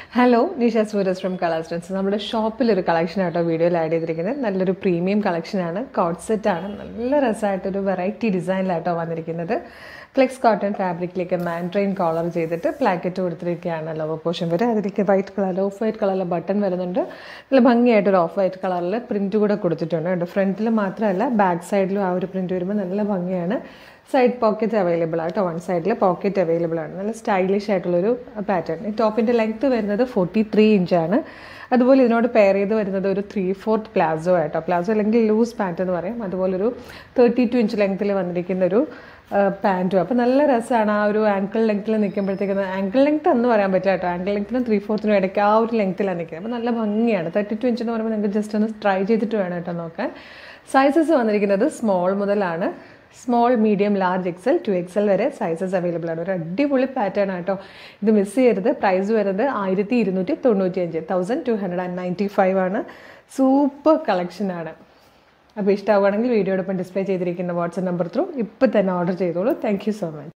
hello Nisha Sooraj from colour സ്റ്റൻസ് നമ്മുടെ ഷോപ്പിലൊരു കളക്ഷൻ ആട്ടോ വീഡിയോയിൽ ആഡ് ചെയ്തിരിക്കുന്നത് നല്ലൊരു പ്രീമിയം കളക്ഷനാണ് കോട്ട് സെറ്റ് ആണ് നല്ല രസമായിട്ടൊരു വെറൈറ്റി ഡിസൈനിലാട്ടോ വന്നിരിക്കുന്നത് ഫ്ലെക്സ് കോട്ടൺ ഫാബ്രിക്കിലേക്ക് മാൻട്രെയിൻ കോളർ ചെയ്തിട്ട് പ്ലാക്കറ്റ് കൊടുത്തിരിക്കുകയാണ് ലോവർ പോർഷൻ വരെ അതിലേക്ക് വൈറ്റ് കളർ ഓഫ് വൈറ്റ് കളറിലെ ബട്ടൺ വരുന്നുണ്ട് നല്ല ഭംഗിയായിട്ടൊരു ഓഫ് വൈറ്റ് കളറിൽ പ്രിൻറ്റ് കൂടെ കൊടുത്തിട്ടുണ്ട് കേട്ടോ ഫ്രണ്ടിൽ മാത്രമല്ല ബാക്ക് സൈഡിലും ആ ഒരു പ്രിൻറ്റ് വരുമ്പോൾ നല്ല ഭംഗിയാണ് സൈഡ് പോക്കറ്റ് അവൈലബിൾ ആട്ടോ വൺ സൈഡിൽ പോക്കറ്റ് അവൈലബിൾ ആണ് നല്ല സ്റ്റൈലിഷ് ആയിട്ടുള്ളൊരു പാറ്റേൺ ഈ ടോപ്പിൻ്റെ ലെങ്ത്ത് വരുന്നത് ഫോർട്ടി ത്രീ ഇഞ്ചാണ് അതുപോലെ ഇതിനോട് പെയർ ചെയ്ത് വരുന്നത് ഒരു ത്രീ ഫോർത്ത് പ്ലാസോ ആയിട്ടോ പ്ലാസോ അല്ലെങ്കിൽ ലൂസ് പാൻറ്റ് എന്ന് പറയും അതുപോലൊരു തേർട്ടി ടു ഇഞ്ച് ലെങ്ത്തിൽ വന്നിരിക്കുന്ന ഒരു പാൻറ്റും അപ്പോൾ നല്ല രസമാണ് ആ ഒരു ആങ്കിൾ ലെങ്ത്തിൽ നിൽക്കുമ്പോഴത്തേക്കും ആങ്കിൾ ലെങ്ത് എന്ന് പറയാൻ പറ്റില്ല കേട്ടോ ആങ്കിൾ ലെങ്ത്തിനും ത്രീ ഫോർത്തിനും ഇടയ്ക്ക് ആ ഒരു ലെങ്ത്തിലാണ് നിൽക്കുന്നത് അപ്പോൾ നല്ല ഭംഗിയാണ് തേർട്ടി ടു ഇഞ്ച് എന്ന് പറയുമ്പോൾ നിങ്ങൾക്ക് ജസ്റ്റ് ഒന്ന് ട്രൈ ചെയ്തിട്ട് വേണം കേട്ടോ നോക്കാൻ സൈസസ് വന്നിരിക്കുന്നത് സ്മോൾ മുതലാണ് small medium large XL two XL വരെ സൈസസ് അവൈലബിൾ ആണ് ഒരു അടിപൊളി പാറ്റേൺ ആട്ടോ ഇത് മിസ് ചെയ്യരുത് പ്രൈസ് വരുന്നത് ആയിരത്തി ഇരുന്നൂറ്റി തൊണ്ണൂറ്റി അഞ്ച് thousand two hundred and ninety five ആണ് സൂപ്പർ കളക്ഷനാണ് അപ്പോൾ ഇഷ്ടമാവുകയാണെങ്കിൽ വീഡിയോടൊപ്പം ഡിസ്പ്ലേ ചെയ്തിരിക്കുന്ന വാട്സപ്പ് നമ്പർ ത്രൂ ഇപ്പോൾ തന്നെ ഓർഡർ ചെയ്തോളൂ താങ്ക് യു സോ മച്ച്